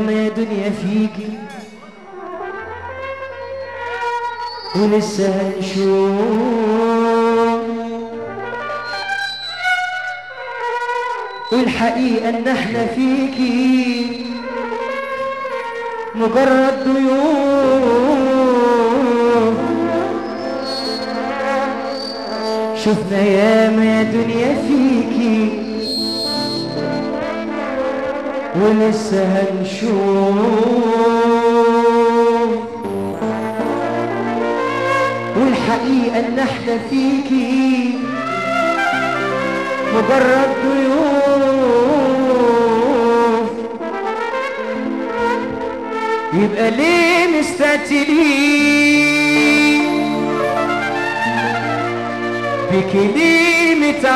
ياما يا دنيا فيكي ولسه هنشوف والحقيقة ان احنا فيكي مجرد ضيوف شفنا ياما يا دنيا فيكي ولسه هنشوف والحقيقة ان احنا فيكي مجرد ضيوف يبقى ليه مستعجلين بيكي ليه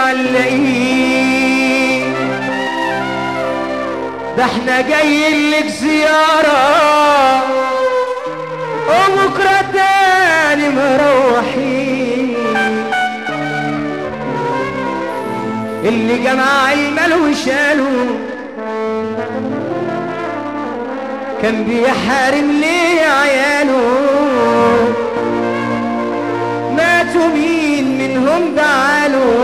متعلقين ده احنا جايين لك زيارة وبكرة تاني مروحين اللي جمع المال وشاله كان بيحارم ليه عياله ماتوا مين منهم دعاله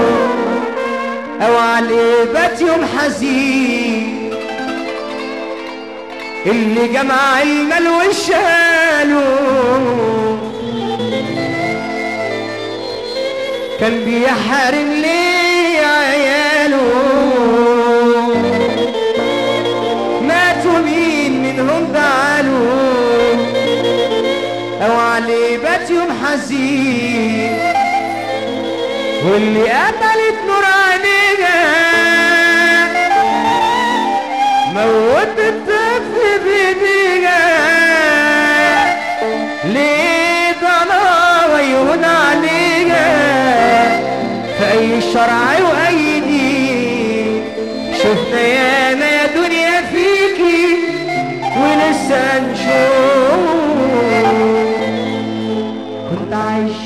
او عليه بات يوم حزين اللي جمع المال وشاله كان بيحارم ليه عياله ماتوا مين منهم دعاله او عليه بات يوم حزين واللي قتلت نور عينيها موت الطفل بايديها ليه ضنا ويهون عليها في اي شرع واي دين شفنا ياما يا دنيا فيكي ولسه نشوف كنت عايش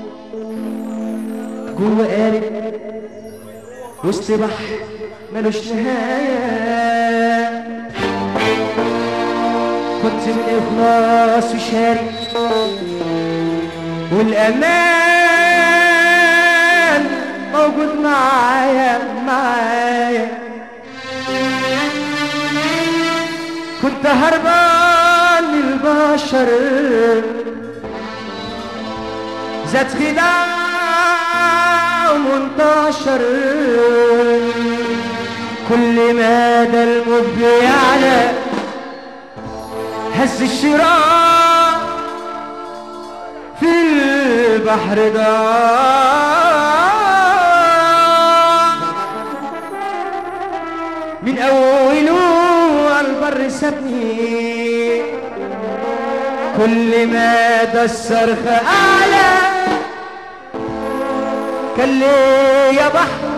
جوه قارب وسط بحر ملوش نهاية كنت من إخلاص وشاري والأمان موجود معايا معايا كنت هربان من البشر زاد خداع ومنتشر كل ما ده الموت بيعلى هز الشراع في البحر ضاع من أوله على البر سابني كل ما ده الصرخ أعلى كان ليه يا بحر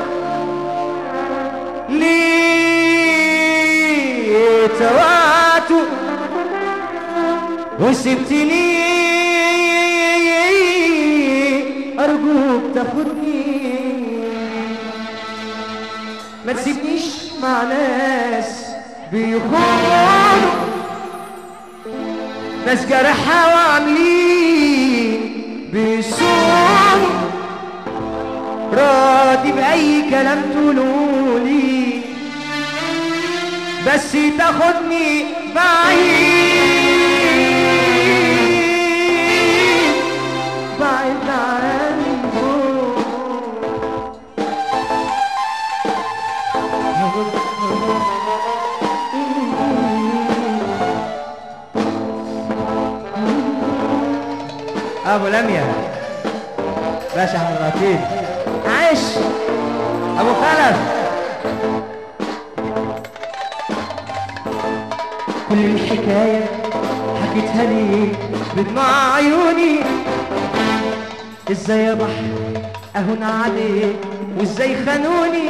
ليه تواتو وسبتني أرجوك تاخدني ما تسيبنيش مع ناس بيخونوا ناس جرحى وعاملين بيصونوا راضي بأي كلام تقولولي بس تاخدني بعيد بعيد عنكم ابو لميا باشا احمد رشيد عايش ابو خلف كل الحكاية حكيتها لي بدموع عيوني ازاي يا بحر اهون عليك وازاي خانوني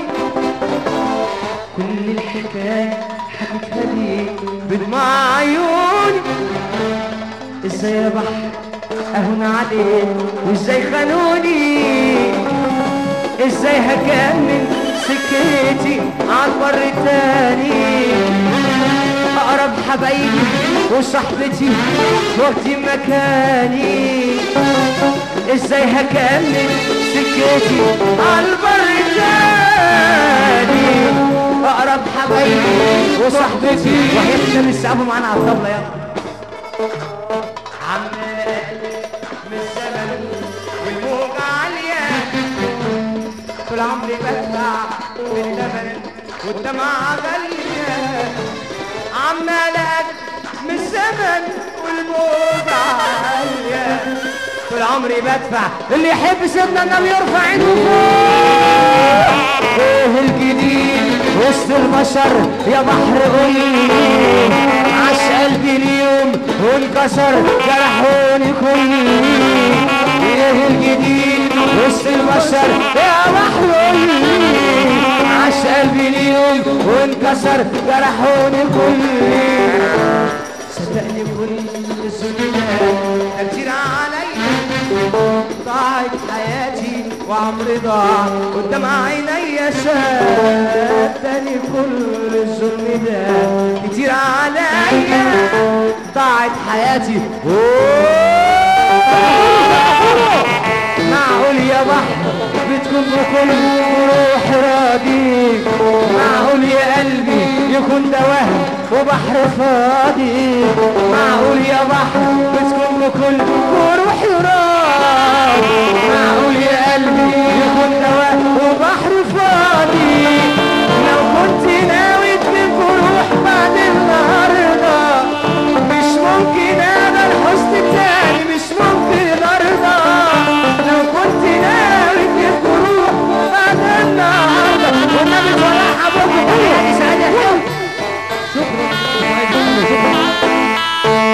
كل الحكاية حكيتها لي بدموع عيوني ازاي يا بحر اهون عليك وازاي خانوني ازاي هكمل سكتي على البر التاني اقرب حبايبي وصحبتي واخدين مكاني ازاي هكمل سكتي عالبر تاني اقرب حبايبي وصحبتي وهي كده بيسقفوا معانا على الطبله يلا عم من الزمن والموجة عالية طول عمري بدفع بالثمن والدمعة غالية عمال أجد من الزمن والموجة عالية طول عمري بدفع اللي يحب سيدنا النبي يرفع ايده فوق ايه الجديد وسط البشر يا بحر قولي عاش قلبي اليوم وانكسر جرحوني كلي ايه الجديد وسط البشر يا بحر قولي عاش قلبي اليوم وانكسر جرحوني كلي صدقني كل السنين ده كتير عليا ضاعت حياتي وعمري ضاع قدام عينيا صدقني كل الظلم ده كتير عليا ضاعت حياتي معقول يا بحر بتكون بكل روح راضي معقول يا قلبي يكون ده وهم وبحر فاضي معقول يا بحر بتكون بكل روح راضي معقول يا قلبي يكون ده وهم وبحر فاضي لو كنت ناوي تجيب روح بعد النهارده مش ممكن انا الحزن تاني مش ممكن ارضى لو كنت ناوي تجيب روح بعد النهارده والنبي فرح ابوك قولي هادي سعيد يا حلو شكرا شكرا